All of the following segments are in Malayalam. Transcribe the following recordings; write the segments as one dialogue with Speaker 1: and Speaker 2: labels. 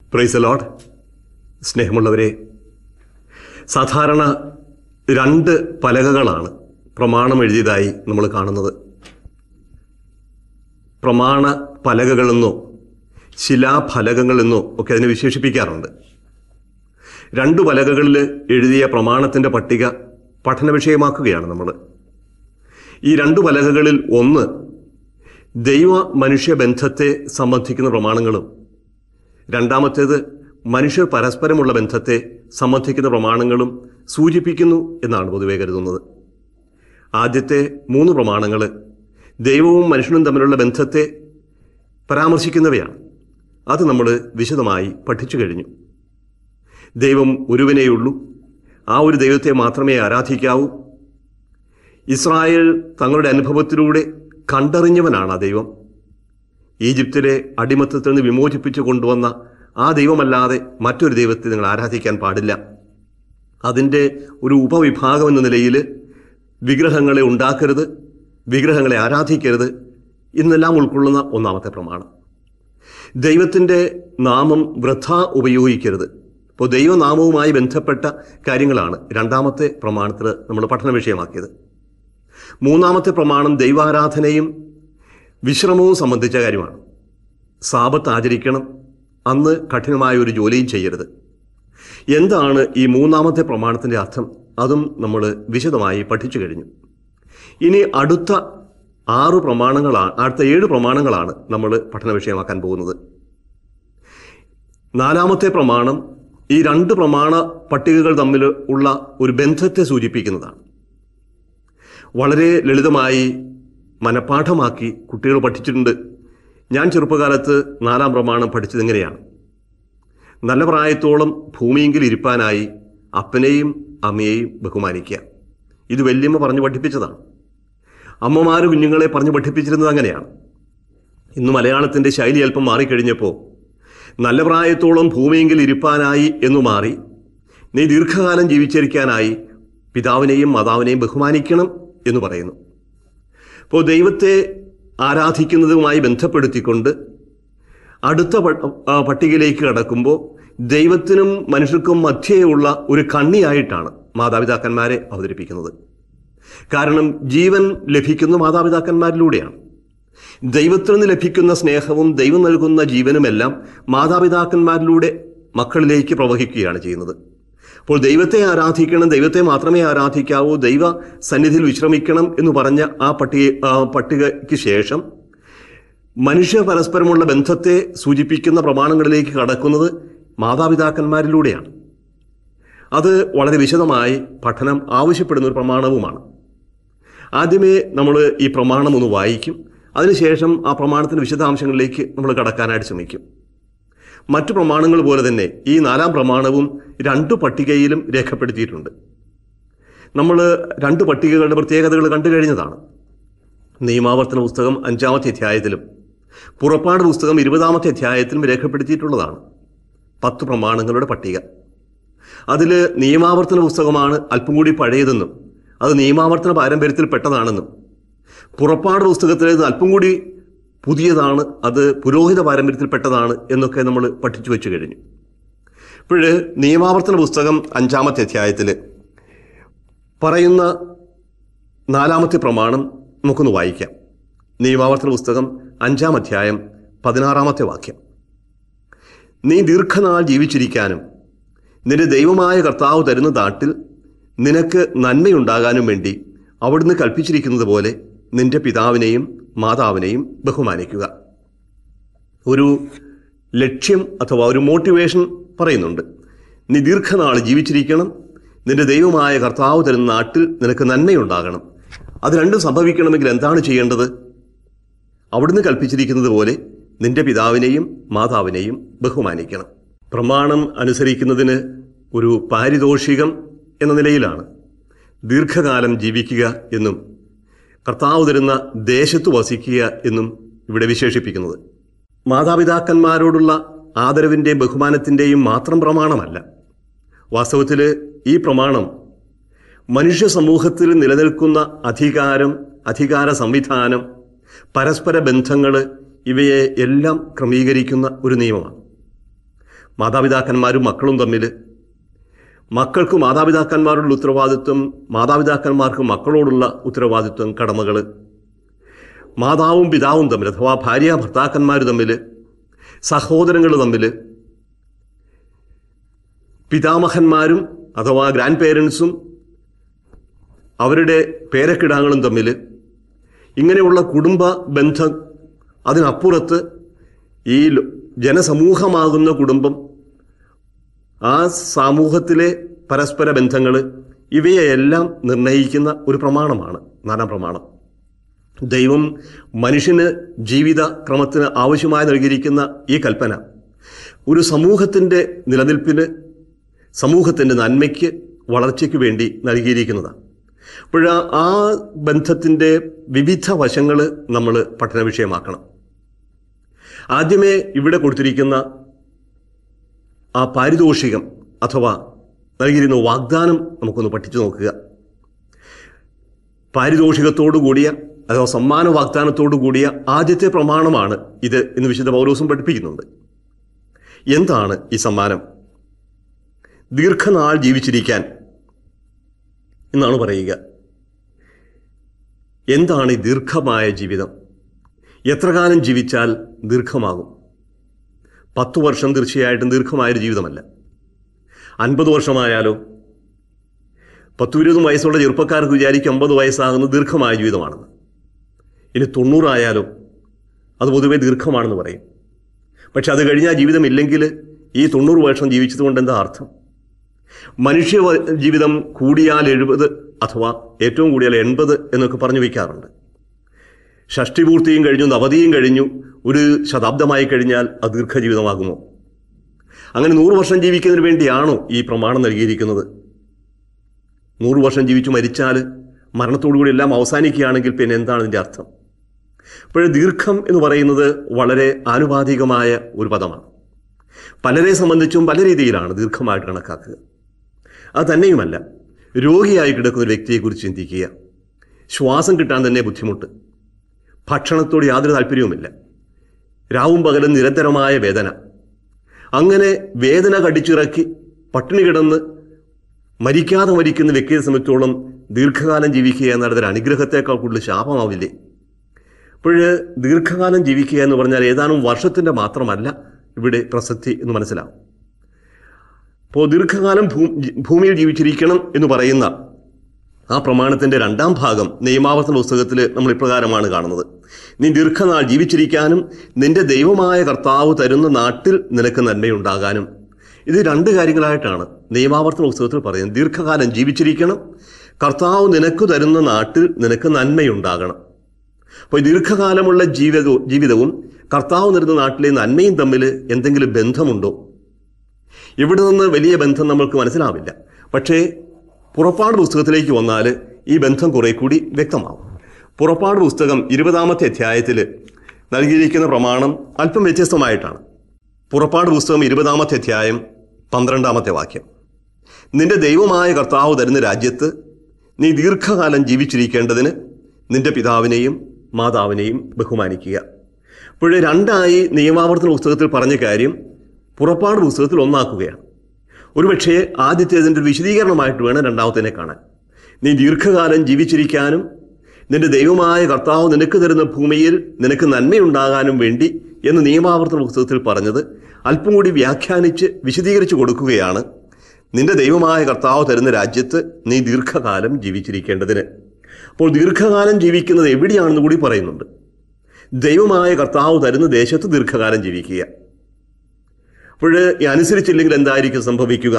Speaker 1: പ്രൈസ് ലോഡ് സ്നേഹമുള്ളവരെ സാധാരണ രണ്ട് പലകകളാണ് പ്രമാണം എഴുതിയതായി നമ്മൾ കാണുന്നത് പ്രമാണ പലകകളെന്നോ ശിലാഫലകങ്ങളെന്നോ ഒക്കെ അതിനെ വിശേഷിപ്പിക്കാറുണ്ട് രണ്ടു പലകകളിൽ എഴുതിയ പ്രമാണത്തിൻ്റെ പട്ടിക പഠന വിഷയമാക്കുകയാണ് നമ്മൾ ഈ രണ്ടു പലകകളിൽ ഒന്ന് ദൈവ മനുഷ്യ ബന്ധത്തെ സംബന്ധിക്കുന്ന പ്രമാണങ്ങളും രണ്ടാമത്തേത് മനുഷ്യർ പരസ്പരമുള്ള ബന്ധത്തെ സംബന്ധിക്കുന്ന പ്രമാണങ്ങളും സൂചിപ്പിക്കുന്നു എന്നാണ് പൊതുവെ കരുതുന്നത് ആദ്യത്തെ മൂന്ന് പ്രമാണങ്ങൾ ദൈവവും മനുഷ്യനും തമ്മിലുള്ള ബന്ധത്തെ പരാമർശിക്കുന്നവയാണ് അത് നമ്മൾ വിശദമായി പഠിച്ചു കഴിഞ്ഞു ദൈവം ഒരുവനേയുള്ളൂ ആ ഒരു ദൈവത്തെ മാത്രമേ ആരാധിക്കാവൂ ഇസ്രായേൽ തങ്ങളുടെ അനുഭവത്തിലൂടെ കണ്ടറിഞ്ഞവനാണ് ആ ദൈവം ഈജിപ്തിലെ അടിമത്തത്തിൽ നിന്ന് വിമോചിപ്പിച്ചു കൊണ്ടുവന്ന ആ ദൈവമല്ലാതെ മറ്റൊരു ദൈവത്തെ നിങ്ങൾ ആരാധിക്കാൻ പാടില്ല അതിൻ്റെ ഒരു ഉപവിഭാഗം എന്ന നിലയിൽ വിഗ്രഹങ്ങളെ ഉണ്ടാക്കരുത് വിഗ്രഹങ്ങളെ ആരാധിക്കരുത് എന്നെല്ലാം ഉൾക്കൊള്ളുന്ന ഒന്നാമത്തെ പ്രമാണം ദൈവത്തിൻ്റെ നാമം വൃഥ ഉപയോഗിക്കരുത് ഇപ്പോൾ ദൈവനാമവുമായി ബന്ധപ്പെട്ട കാര്യങ്ങളാണ് രണ്ടാമത്തെ പ്രമാണത്തിൽ നമ്മൾ പഠന വിഷയമാക്കിയത് മൂന്നാമത്തെ പ്രമാണം ദൈവാരാധനയും വിശ്രമവും സംബന്ധിച്ച കാര്യമാണ് സാപത്ത് ആചരിക്കണം അന്ന് കഠിനമായ ഒരു ജോലിയും ചെയ്യരുത് എന്താണ് ഈ മൂന്നാമത്തെ പ്രമാണത്തിൻ്റെ അർത്ഥം അതും നമ്മൾ വിശദമായി പഠിച്ചു കഴിഞ്ഞു ഇനി അടുത്ത ആറ് പ്രമാണങ്ങളാണ് അടുത്ത ഏഴ് പ്രമാണങ്ങളാണ് നമ്മൾ പഠന വിഷയമാക്കാൻ പോകുന്നത് നാലാമത്തെ പ്രമാണം ഈ രണ്ട് പ്രമാണ പട്ടികകൾ തമ്മിൽ ഉള്ള ഒരു ബന്ധത്തെ സൂചിപ്പിക്കുന്നതാണ് വളരെ ലളിതമായി മനഃപ്പാഠമാക്കി കുട്ടികൾ പഠിച്ചിട്ടുണ്ട് ഞാൻ ചെറുപ്പകാലത്ത് നാലാം പ്രമാണം പഠിച്ചത് എങ്ങനെയാണ് നല്ല പ്രായത്തോളം ഭൂമിയെങ്കിൽ ഇരിപ്പാനായി അപ്പനെയും അമ്മയെയും ബഹുമാനിക്കുക ഇത് വല്യമ്മ പറഞ്ഞു പഠിപ്പിച്ചതാണ് അമ്മമാർ കുഞ്ഞുങ്ങളെ പറഞ്ഞു പഠിപ്പിച്ചിരുന്നത് അങ്ങനെയാണ് ഇന്ന് മലയാളത്തിൻ്റെ ശൈലി അല്പം മാറിക്കഴിഞ്ഞപ്പോൾ നല്ല പ്രായത്തോളം ഭൂമിയെങ്കിൽ ഇരിപ്പാനായി എന്നു മാറി നീ ദീർഘകാലം ജീവിച്ചിരിക്കാനായി പിതാവിനെയും മാതാവിനെയും ബഹുമാനിക്കണം എന്ന് പറയുന്നു അപ്പോൾ ദൈവത്തെ ആരാധിക്കുന്നതുമായി ബന്ധപ്പെടുത്തിക്കൊണ്ട് അടുത്ത പ- ആ പട്ടികയിലേക്ക് കടക്കുമ്പോൾ ദൈവത്തിനും മനുഷ്യർക്കും മധ്യേയുള്ള ഒരു കണ്ണിയായിട്ടാണ് മാതാപിതാക്കന്മാരെ അവതരിപ്പിക്കുന്നത് കാരണം ജീവൻ ലഭിക്കുന്ന മാതാപിതാക്കന്മാരിലൂടെയാണ് ദൈവത്തിൽ നിന്ന് ലഭിക്കുന്ന സ്നേഹവും ദൈവം നൽകുന്ന ജീവനുമെല്ലാം മാതാപിതാക്കന്മാരിലൂടെ മക്കളിലേക്ക് പ്രവഹിക്കുകയാണ് ചെയ്യുന്നത് അപ്പോൾ ദൈവത്തെ ആരാധിക്കണം ദൈവത്തെ മാത്രമേ ആരാധിക്കാവൂ ദൈവ സന്നിധിയിൽ വിശ്രമിക്കണം എന്ന് പറഞ്ഞ ആ പട്ടിക ആ പട്ടികയ്ക്ക് ശേഷം മനുഷ്യ പരസ്പരമുള്ള ബന്ധത്തെ സൂചിപ്പിക്കുന്ന പ്രമാണങ്ങളിലേക്ക് കടക്കുന്നത് മാതാപിതാക്കന്മാരിലൂടെയാണ് അത് വളരെ വിശദമായി പഠനം ആവശ്യപ്പെടുന്ന ഒരു പ്രമാണവുമാണ് ആദ്യമേ നമ്മൾ ഈ പ്രമാണം ഒന്ന് വായിക്കും അതിനുശേഷം ആ പ്രമാണത്തിൻ്റെ വിശദാംശങ്ങളിലേക്ക് നമ്മൾ കടക്കാനായിട്ട് ശ്രമിക്കും മറ്റു പ്രമാണങ്ങൾ പോലെ തന്നെ ഈ നാലാം പ്രമാണവും രണ്ട് പട്ടികയിലും രേഖപ്പെടുത്തിയിട്ടുണ്ട് നമ്മൾ രണ്ട് പട്ടികകളുടെ പ്രത്യേകതകൾ കണ്ടു കഴിഞ്ഞതാണ് നിയമാവർത്തന പുസ്തകം അഞ്ചാമത്തെ അധ്യായത്തിലും പുറപ്പാട് പുസ്തകം ഇരുപതാമത്തെ അധ്യായത്തിലും രേഖപ്പെടുത്തിയിട്ടുള്ളതാണ് പത്ത് പ്രമാണങ്ങളുടെ പട്ടിക അതിൽ നിയമാവർത്തന പുസ്തകമാണ് അല്പം കൂടി പഴയതെന്നും അത് നിയമാവർത്തന പാരമ്പര്യത്തിൽ പെട്ടതാണെന്നും പുറപ്പാട് പുസ്തകത്തിലേത് അല്പം കൂടി പുതിയതാണ് അത് പുരോഹിത പാരമ്പര്യത്തിൽപ്പെട്ടതാണ് എന്നൊക്കെ നമ്മൾ പഠിച്ചു വെച്ചു കഴിഞ്ഞു ഇപ്പോൾ നിയമാവർത്തന പുസ്തകം അഞ്ചാമത്തെ അധ്യായത്തിൽ പറയുന്ന നാലാമത്തെ പ്രമാണം നമുക്കൊന്ന് വായിക്കാം നിയമാവർത്തന പുസ്തകം അഞ്ചാം അധ്യായം പതിനാറാമത്തെ വാക്യം നീ ദീർഘനാൾ ജീവിച്ചിരിക്കാനും നിന്റെ ദൈവമായ കർത്താവ് തരുന്ന നാട്ടിൽ നിനക്ക് നന്മയുണ്ടാകാനും വേണ്ടി അവിടുന്ന് കൽപ്പിച്ചിരിക്കുന്നത് പോലെ നിന്റെ പിതാവിനെയും മാതാവിനെയും ബഹുമാനിക്കുക ഒരു ലക്ഷ്യം അഥവാ ഒരു മോട്ടിവേഷൻ പറയുന്നുണ്ട് നീ ദീർഘനാൾ ജീവിച്ചിരിക്കണം നിന്റെ ദൈവമായ കർത്താവ് തരുന്ന നാട്ടിൽ നിനക്ക് നന്മയുണ്ടാകണം അത് രണ്ടും സംഭവിക്കണമെങ്കിൽ എന്താണ് ചെയ്യേണ്ടത് അവിടുന്ന് കൽപ്പിച്ചിരിക്കുന്നത് പോലെ നിന്റെ പിതാവിനെയും മാതാവിനെയും ബഹുമാനിക്കണം പ്രമാണം അനുസരിക്കുന്നതിന് ഒരു പാരിതോഷികം എന്ന നിലയിലാണ് ദീർഘകാലം ജീവിക്കുക എന്നും കർത്താവ് തരുന്ന ദേശത്ത് വസിക്കുക എന്നും ഇവിടെ വിശേഷിപ്പിക്കുന്നത് മാതാപിതാക്കന്മാരോടുള്ള ആദരവിൻ്റെയും ബഹുമാനത്തിൻ്റെയും മാത്രം പ്രമാണമല്ല വാസ്തവത്തിൽ ഈ പ്രമാണം മനുഷ്യ സമൂഹത്തിൽ നിലനിൽക്കുന്ന അധികാരം അധികാര സംവിധാനം പരസ്പര ബന്ധങ്ങൾ ഇവയെ എല്ലാം ക്രമീകരിക്കുന്ന ഒരു നിയമമാണ് മാതാപിതാക്കന്മാരും മക്കളും തമ്മിൽ മക്കൾക്ക് മാതാപിതാക്കന്മാരോടുള്ള ഉത്തരവാദിത്വം മാതാപിതാക്കന്മാർക്ക് മക്കളോടുള്ള ഉത്തരവാദിത്വം കടമകൾ മാതാവും പിതാവും തമ്മിൽ അഥവാ ഭാര്യ ഭർത്താക്കന്മാർ തമ്മിൽ സഹോദരങ്ങൾ തമ്മിൽ പിതാമഹന്മാരും അഥവാ ഗ്രാൻഡ് പേരൻസും അവരുടെ പേരക്കിടാങ്ങളും തമ്മിൽ ഇങ്ങനെയുള്ള കുടുംബ ബന്ധം അതിനപ്പുറത്ത് ഈ ലോ- ജനസമൂഹമാകുന്ന കുടുംബം ആ സമൂഹത്തിലെ പരസ്പര ബന്ധങ്ങൾ ഇവയെല്ലാം നിർണയിക്കുന്ന ഒരു പ്രമാണമാണ് നാലാം പ്രമാണം ദൈവം മനുഷ്യന് ജീവിത ക്രമത്തിന് ആവശ്യമായി നൽകിയിരിക്കുന്ന ഈ കൽപ്പന ഒരു സമൂഹത്തിൻ്റെ നിലനിൽപ്പിന് സമൂഹത്തിൻ്റെ നന്മയ്ക്ക് വളർച്ചയ്ക്ക് വേണ്ടി നൽകിയിരിക്കുന്നതാണ് അപ്പോൾ ആ ബന്ധത്തിൻ്റെ വിവിധ വശങ്ങൾ നമ്മൾ പഠന വിഷയമാക്കണം ആദ്യമേ ഇവിടെ കൊടുത്തിരിക്കുന്ന ആ പാരിതോഷികം അഥവാ നൽകിയിരുന്ന വാഗ്ദാനം നമുക്കൊന്ന് പഠിച്ചു നോക്കുക പാരിതോഷികത്തോടു കൂടിയ അഥവാ സമ്മാന വാഗ്ദാനത്തോടു കൂടിയ ആദ്യത്തെ പ്രമാണമാണ് ഇത് എന്ന് വിശുദ്ധ പൗലോസും പഠിപ്പിക്കുന്നുണ്ട് എന്താണ് ഈ സമ്മാനം ദീർഘനാൾ ജീവിച്ചിരിക്കാൻ എന്നാണ് പറയുക എന്താണ് ഈ ദീർഘമായ ജീവിതം എത്ര കാലം ജീവിച്ചാൽ ദീർഘമാകും പത്തു വർഷം തീർച്ചയായിട്ടും ദീർഘമായൊരു ജീവിതമല്ല അൻപത് വർഷമായാലോ പത്തു ഇരുപതും വയസ്സുള്ള ചെറുപ്പക്കാർക്ക് വിചാരിക്കും അമ്പത് വയസ്സാകുന്നത് ദീർഘമായ ജീവിതമാണെന്ന് ഇനി തൊണ്ണൂറായാലോ അത് പൊതുവെ ദീർഘമാണെന്ന് പറയും പക്ഷെ അത് കഴിഞ്ഞാൽ ജീവിതമില്ലെങ്കിൽ ഈ തൊണ്ണൂറ് വർഷം ജീവിച്ചത് കൊണ്ട് എന്താ അർത്ഥം മനുഷ്യ വ- ജീവിതം കൂടിയാൽ എഴുപത് അഥവാ ഏറ്റവും കൂടിയാൽ എൺപത് എന്നൊക്കെ പറഞ്ഞു വയ്ക്കാറുണ്ട് ഷഷ്ടിപൂർത്തിയും കഴിഞ്ഞു നവതിയും കഴിഞ്ഞു ഒരു ശതാബ്ദമായി കഴിഞ്ഞാൽ അത് ദീർഘജീവിതമാകുമോ അങ്ങനെ നൂറ് വർഷം ജീവിക്കുന്നതിന് വേണ്ടിയാണോ ഈ പ്രമാണം നൽകിയിരിക്കുന്നത് നൂറ് വർഷം ജീവിച്ചു മരിച്ചാൽ മരണത്തോടുകൂടി എല്ലാം അവസാനിക്കുകയാണെങ്കിൽ പിന്നെ എന്താണ് ഇതിൻ്റെ അർത്ഥം അപ്പോൾ ദീർഘം എന്ന് പറയുന്നത് വളരെ ആനുപാതികമായ ഒരു പദമാണ് പലരെ സംബന്ധിച്ചും പല രീതിയിലാണ് ദീർഘമായിട്ട് കണക്കാക്കുക അത് തന്നെയുമല്ല രോഗിയായി കിടക്കുന്ന ഒരു വ്യക്തിയെക്കുറിച്ച് ചിന്തിക്കുക ശ്വാസം കിട്ടാൻ തന്നെ ബുദ്ധിമുട്ട് ഭക്ഷണത്തോട് യാതൊരു താല്പര്യവുമില്ല രാവും പകലും നിരന്തരമായ വേദന അങ്ങനെ വേദന കടിച്ചിറക്കി പട്ടിണി കിടന്ന് മരിക്കാതെ മരിക്കുന്ന വ്യക്തിയെ സംബന്ധിച്ചോളം ദീർഘകാലം ജീവിക്കുക എന്നത് ഒരു അനുഗ്രഹത്തേക്കാൾ കൂടുതൽ ശാപമാവില്ലേ അപ്പോൾ ദീർഘകാലം ജീവിക്കുക എന്ന് പറഞ്ഞാൽ ഏതാനും വർഷത്തിൻ്റെ മാത്രമല്ല ഇവിടെ പ്രസക്തി എന്ന് മനസ്സിലാവും അപ്പോൾ ദീർഘകാലം ഭൂ ഭൂമിയിൽ ജീവിച്ചിരിക്കണം എന്ന് പറയുന്ന ആ പ്രമാണത്തിന്റെ രണ്ടാം ഭാഗം നിയമാവർത്തന പുസ്തകത്തിൽ നമ്മൾ ഇപ്രകാരമാണ് കാണുന്നത് നീ ദീർഘനാൾ ജീവിച്ചിരിക്കാനും നിന്റെ ദൈവമായ കർത്താവ് തരുന്ന നാട്ടിൽ നിനക്ക് നന്മയുണ്ടാകാനും ഇത് രണ്ട് കാര്യങ്ങളായിട്ടാണ് നിയമാവർത്തന പുസ്തകത്തിൽ പറയുന്നത് ദീർഘകാലം ജീവിച്ചിരിക്കണം കർത്താവ് നിനക്ക് തരുന്ന നാട്ടിൽ നിനക്ക് നന്മയുണ്ടാകണം അപ്പോൾ ദീർഘകാലമുള്ള ജീവിതവും ജീവിതവും കർത്താവ് നിരുന്ന നാട്ടിലെ നന്മയും തമ്മിൽ എന്തെങ്കിലും ബന്ധമുണ്ടോ ഇവിടെ നിന്ന് വലിയ ബന്ധം നമ്മൾക്ക് മനസ്സിലാവില്ല പക്ഷേ പുറപ്പാട് പുസ്തകത്തിലേക്ക് വന്നാൽ ഈ ബന്ധം കുറെ കൂടി വ്യക്തമാവും പുറപ്പാട് പുസ്തകം ഇരുപതാമത്തെ അധ്യായത്തിൽ നൽകിയിരിക്കുന്ന പ്രമാണം അല്പം വ്യത്യസ്തമായിട്ടാണ് പുറപ്പാട് പുസ്തകം ഇരുപതാമത്തെ അധ്യായം പന്ത്രണ്ടാമത്തെ വാക്യം നിന്റെ ദൈവമായ കർത്താവ് തരുന്ന രാജ്യത്ത് നീ ദീർഘകാലം ജീവിച്ചിരിക്കേണ്ടതിന് നിന്റെ പിതാവിനെയും മാതാവിനെയും ബഹുമാനിക്കുക അപ്പോഴേ രണ്ടായി നിയമാവർത്തന പുസ്തകത്തിൽ പറഞ്ഞ കാര്യം പുറപ്പാട് പുസ്തകത്തിൽ ഒന്നാക്കുകയാണ് ഒരുപക്ഷേ ആദ്യത്തേതിൻ്റെ ഒരു വിശദീകരണമായിട്ട് വേണം രണ്ടാമത്തേനെ കാണാൻ നീ ദീർഘകാലം ജീവിച്ചിരിക്കാനും നിന്റെ ദൈവമായ കർത്താവ് നിനക്ക് തരുന്ന ഭൂമിയിൽ നിനക്ക് നന്മയുണ്ടാകാനും വേണ്ടി എന്ന് നിയമാവർത്തന പുസ്തകത്തിൽ പറഞ്ഞത് അല്പം കൂടി വ്യാഖ്യാനിച്ച് വിശദീകരിച്ചു കൊടുക്കുകയാണ് നിന്റെ ദൈവമായ കർത്താവ് തരുന്ന രാജ്യത്ത് നീ ദീർഘകാലം ജീവിച്ചിരിക്കേണ്ടതിന് അപ്പോൾ ദീർഘകാലം ജീവിക്കുന്നത് എവിടെയാണെന്ന് കൂടി പറയുന്നുണ്ട് ദൈവമായ കർത്താവ് തരുന്ന ദേശത്ത് ദീർഘകാലം ജീവിക്കുക അപ്പോൾ ഈ അനുസരിച്ചില്ലെങ്കിൽ എന്തായിരിക്കും സംഭവിക്കുക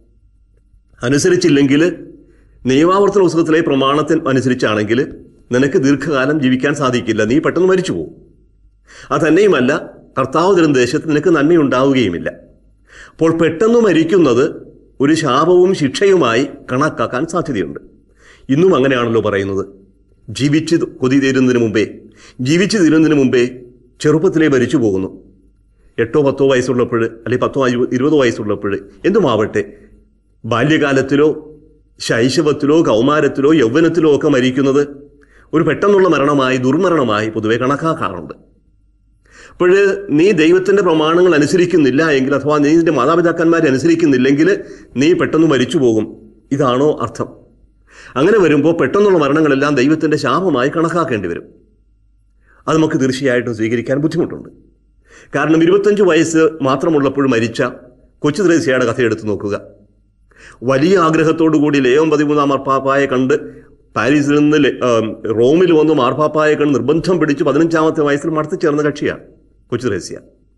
Speaker 1: അനുസരിച്ചില്ലെങ്കിൽ നിയമാവർത്തന പുസ്തകത്തിലെ പ്രമാണത്തിൽ അനുസരിച്ചാണെങ്കിൽ നിനക്ക് ദീർഘകാലം ജീവിക്കാൻ സാധിക്കില്ല നീ പെട്ടെന്ന് മരിച്ചു പോകും അത് തന്നെയുമല്ല കർത്താവ് തരുന്ന ദേശത്ത് നിനക്ക് നന്മയുണ്ടാവുകയുമില്ല അപ്പോൾ പെട്ടെന്ന് മരിക്കുന്നത് ഒരു ശാപവും ശിക്ഷയുമായി കണക്കാക്കാൻ സാധ്യതയുണ്ട് ഇന്നും അങ്ങനെയാണല്ലോ പറയുന്നത് ജീവിച്ച് കൊതി തീരുന്നതിന് മുമ്പേ ജീവിച്ചു തീരുന്നതിന് മുമ്പേ ചെറുപ്പത്തിലേ മരിച്ചു പോകുന്നു എട്ടോ പത്തോ വയസ്സുള്ളപ്പോൾ അല്ലെങ്കിൽ പത്തോ ഇരുപ- ഇരുപതോ വയസ്സുള്ളപ്പോൾ എന്തുമാവട്ടെ ബാല്യകാലത്തിലോ ശൈശവത്തിലോ കൗമാരത്തിലോ യൗവനത്തിലോ ഒക്കെ മരിക്കുന്നത് ഒരു പെട്ടെന്നുള്ള മരണമായി ദുർമരണമായി പൊതുവെ കണക്കാക്കാറുണ്ട് അപ്പോൾ നീ ദൈവത്തിൻ്റെ പ്രമാണങ്ങൾ അനുസരിക്കുന്നില്ല എങ്കിൽ അഥവാ നീ നിന്റെ മാതാപിതാക്കന്മാരെ അനുസരിക്കുന്നില്ലെങ്കിൽ നീ പെട്ടെന്ന് മരിച്ചു പോകും ഇതാണോ അർത്ഥം അങ്ങനെ വരുമ്പോൾ പെട്ടെന്നുള്ള മരണങ്ങളെല്ലാം ദൈവത്തിൻ്റെ ശാപമായി കണക്കാക്കേണ്ടി വരും അത് നമുക്ക് തീർച്ചയായിട്ടും സ്വീകരിക്കാൻ ബുദ്ധിമുട്ടുണ്ട് കാരണം ഇരുപത്തഞ്ച് വയസ്സ് മാത്രമുള്ളപ്പോൾ മരിച്ച കൊച്ചു ത്രേസ്യയുടെ കഥ എടുത്തു നോക്കുക വലിയ ആഗ്രഹത്തോടു കൂടി ലേയോം പതിമൂന്നാം മാർപ്പാപ്പായെ കണ്ട് പാരീസിൽ നിന്ന് ലെ- ആം, റോമിൽ വന്ന് മാർപ്പാപ്പായെ കണ്ട് നിർബന്ധം പിടിച്ച് പതിനഞ്ചാമത്തെ വയസ്സിൽ മടത്തി ചേർന്ന കക്ഷിയാണ് കൊച്ചു ത്രേസ്യ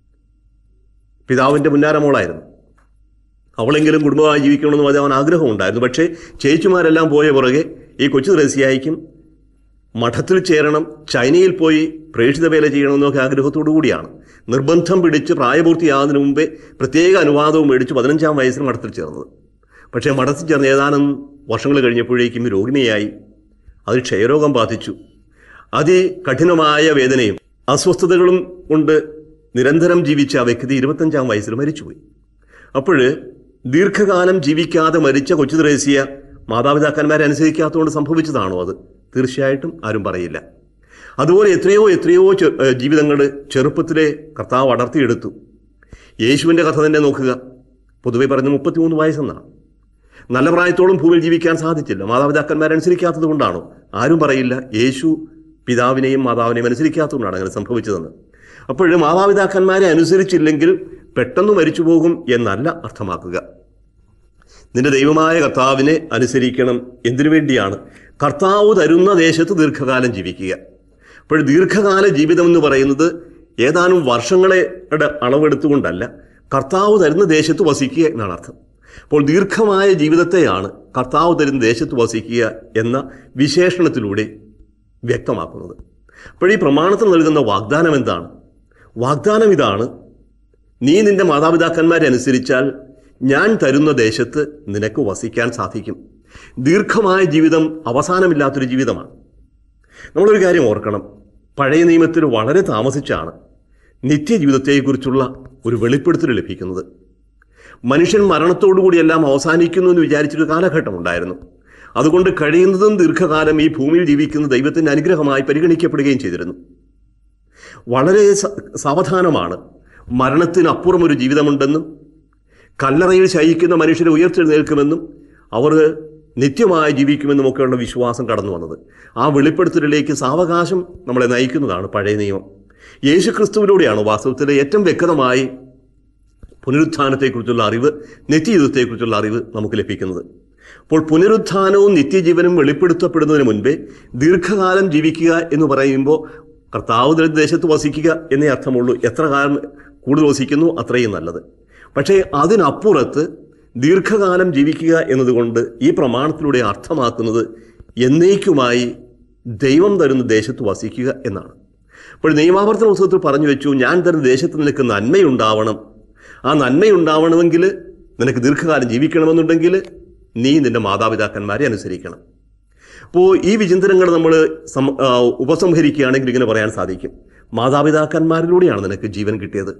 Speaker 1: പിതാവിൻ്റെ മുന്നാരമോളായിരുന്നു അവളെങ്കിലും കുടുംബമായി ജീവിക്കണമെന്ന് പറഞ്ഞ് അവൻ ആഗ്രഹമുണ്ടായിരുന്നു പക്ഷേ ചേച്ചിമാരെല്ലാം പോയ പുറകെ ഈ കൊച്ചു ത്രേസ്യായിക്കും മഠത്തിൽ ചേരണം ചൈനയിൽ പോയി പ്രേക്ഷിത വേല ചെയ്യണമെന്നൊക്കെ ആഗ്രഹത്തോടു കൂടിയാണ് നിർബന്ധം പിടിച്ച് പ്രായപൂർത്തിയാകുന്നതിന് മുമ്പേ പ്രത്യേക അനുവാദവും മേടിച്ച് പതിനഞ്ചാം വയസ്സിൽ മഠത്തിൽ ചേർന്നത് പക്ഷേ മഠത്തിൽ ചേർന്ന് ഏതാനും വർഷങ്ങൾ കഴിഞ്ഞപ്പോഴേക്കും രോഗിണിയായി അത് ക്ഷയരോഗം ബാധിച്ചു അതികഠിനമായ വേദനയും അസ്വസ്ഥതകളും കൊണ്ട് നിരന്തരം ജീവിച്ച ആ വ്യക്തി ഇരുപത്തഞ്ചാം വയസ്സിൽ മരിച്ചുപോയി അപ്പോൾ ദീർഘകാലം ജീവിക്കാതെ മരിച്ച കൊച്ചു ത്രേസ്യ മാതാപിതാക്കന്മാരെ അനുസരിക്കാത്തതുകൊണ്ട് സംഭവിച്ചതാണോ അത് തീർച്ചയായിട്ടും ആരും പറയില്ല അതുപോലെ എത്രയോ എത്രയോ ചെ- ഏഹ് ജീവിതങ്ങൾ ചെറുപ്പത്തിലെ കർത്താവ് അടർത്തിയെടുത്തു യേശുവിൻ്റെ കഥ തന്നെ നോക്കുക പൊതുവെ പറഞ്ഞ് മുപ്പത്തിമൂന്ന് വയസ്സെന്നാണ് നല്ല പ്രായത്തോളം ഭൂമിയിൽ ജീവിക്കാൻ സാധിച്ചില്ല മാതാപിതാക്കന്മാരെ അനുസരിക്കാത്തത് കൊണ്ടാണോ ആരും പറയില്ല യേശു പിതാവിനെയും മാതാവിനെയും അനുസരിക്കാത്തതുകൊണ്ടാണ് അങ്ങനെ സംഭവിച്ചതെന്ന് അപ്പോൾ മാതാപിതാക്കന്മാരെ അനുസരിച്ചില്ലെങ്കിൽ പെട്ടെന്ന് മരിച്ചു പോകും എന്നല്ല അർത്ഥമാക്കുക നിന്റെ ദൈവമായ കർത്താവിനെ അനുസരിക്കണം എന്തിനു വേണ്ടിയാണ് കർത്താവ് തരുന്ന ദേശത്ത് ദീർഘകാലം ജീവിക്കുക അപ്പോൾ ദീർഘകാല ജീവിതം എന്ന് പറയുന്നത് ഏതാനും വർഷങ്ങളുടെ അളവെടുത്തുകൊണ്ടല്ല കർത്താവ് തരുന്ന ദേശത്ത് വസിക്കുക എന്നാണ് അർത്ഥം അപ്പോൾ ദീർഘമായ ജീവിതത്തെയാണ് കർത്താവ് തരുന്ന ദേശത്ത് വസിക്കുക എന്ന വിശേഷണത്തിലൂടെ വ്യക്തമാക്കുന്നത് അപ്പോൾ ഈ പ്രമാണത്തിൽ നൽകുന്ന വാഗ്ദാനം എന്താണ് വാഗ്ദാനം ഇതാണ് നീ നിന്റെ മാതാപിതാക്കന്മാരെ അനുസരിച്ചാൽ ഞാൻ തരുന്ന ദേശത്ത് നിനക്ക് വസിക്കാൻ സാധിക്കും ദീർഘമായ ജീവിതം അവസാനമില്ലാത്തൊരു ജീവിതമാണ് നമ്മളൊരു കാര്യം ഓർക്കണം പഴയ നിയമത്തിൽ വളരെ താമസിച്ചാണ് നിത്യജീവിതത്തെക്കുറിച്ചുള്ള ഒരു വെളിപ്പെടുത്തൽ ലഭിക്കുന്നത് മനുഷ്യൻ മരണത്തോടുകൂടി എല്ലാം അവസാനിക്കുന്നു എന്ന് വിചാരിച്ചൊരു കാലഘട്ടം ഉണ്ടായിരുന്നു അതുകൊണ്ട് കഴിയുന്നതും ദീർഘകാലം ഈ ഭൂമിയിൽ ജീവിക്കുന്ന ദൈവത്തിൻ്റെ അനുഗ്രഹമായി പരിഗണിക്കപ്പെടുകയും ചെയ്തിരുന്നു വളരെ സ- സാവധാനമാണ് മരണത്തിനപ്പുറം ഒരു ജീവിതമുണ്ടെന്നും കല്ലറയിൽ ശയിക്കുന്ന മനുഷ്യരെ ഉയർത്തെഴുന്നേൽക്കുമെന്നും അവർ നിത്യമായി ജീവിക്കുമെന്നും ഒക്കെയുള്ള വിശ്വാസം കടന്നു വന്നത് ആ വെളിപ്പെടുത്തലിലേക്ക് സാവകാശം നമ്മളെ നയിക്കുന്നതാണ് പഴയ നിയമം യേശു ക്രിസ്തുവിലൂടെയാണ് വാസ്തവത്തിൽ ഏറ്റവും വ്യക്തമായി പുനരുത്ഥാനത്തെക്കുറിച്ചുള്ള അറിവ് നിത്യജീവിതത്തെക്കുറിച്ചുള്ള അറിവ് നമുക്ക് ലഭിക്കുന്നത് അപ്പോൾ പുനരുത്ഥാനവും നിത്യജീവനും വെളിപ്പെടുത്തപ്പെടുന്നതിന് മുൻപേ ദീർഘകാലം ജീവിക്കുക എന്ന് പറയുമ്പോൾ കർത്താവ് തരുന്ന ദേശത്ത് വസിക്കുക എന്നേ അർത്ഥമുള്ളൂ എത്ര കാലം കൂടുതൽ വസിക്കുന്നു അത്രയും നല്ലത് പക്ഷേ അതിനപ്പുറത്ത് ദീർഘകാലം ജീവിക്കുക എന്നതുകൊണ്ട് ഈ പ്രമാണത്തിലൂടെ അർത്ഥമാക്കുന്നത് എന്നേക്കുമായി ദൈവം തരുന്ന ദേശത്ത് വസിക്കുക എന്നാണ് അപ്പോൾ നിയമാവർത്തന പുസ്തകത്തിൽ പറഞ്ഞു വെച്ചു ഞാൻ തരുന്ന ദേശത്ത് നിനക്ക് നന്മയുണ്ടാവണം ആ നന്മയുണ്ടാവണമെങ്കിൽ നിനക്ക് ദീർഘകാലം ജീവിക്കണമെന്നുണ്ടെങ്കിൽ നീ നിന്റെ മാതാപിതാക്കന്മാരെ അനുസരിക്കണം അപ്പോൾ ഈ വിചിന്തനങ്ങൾ നമ്മൾ സം- ആ, ഉപസംഹരിക്കുകയാണെങ്കിൽ ഇങ്ങനെ പറയാൻ സാധിക്കും മാതാപിതാക്കന്മാരിലൂടെയാണ് നിനക്ക് ജീവൻ കിട്ടിയത്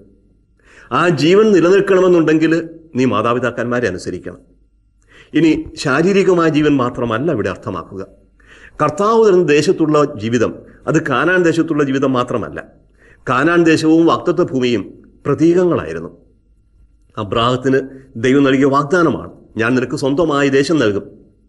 Speaker 1: ആ ജീവൻ നിലനിൽക്കണമെന്നുണ്ടെങ്കിൽ നീ മാതാപിതാക്കന്മാരെ അനുസരിക്കണം ഇനി ശാരീരികമായ ജീവൻ മാത്രമല്ല ഇവിടെ അർത്ഥമാക്കുക കർത്താവ് തരുന്ന ദേശത്തുള്ള ജീവിതം അത് കാനാൻ ദേശത്തുള്ള ജീവിതം മാത്രമല്ല കാനാൻ ദേശവും വാക്തത്വ ഭൂമിയും പ്രതീകങ്ങളായിരുന്നു അബ്രാഹത്തിന് ദൈവം നൽകിയ വാഗ്ദാനമാണ് ഞാൻ നിനക്ക് സ്വന്തമായി ദേശം നൽകും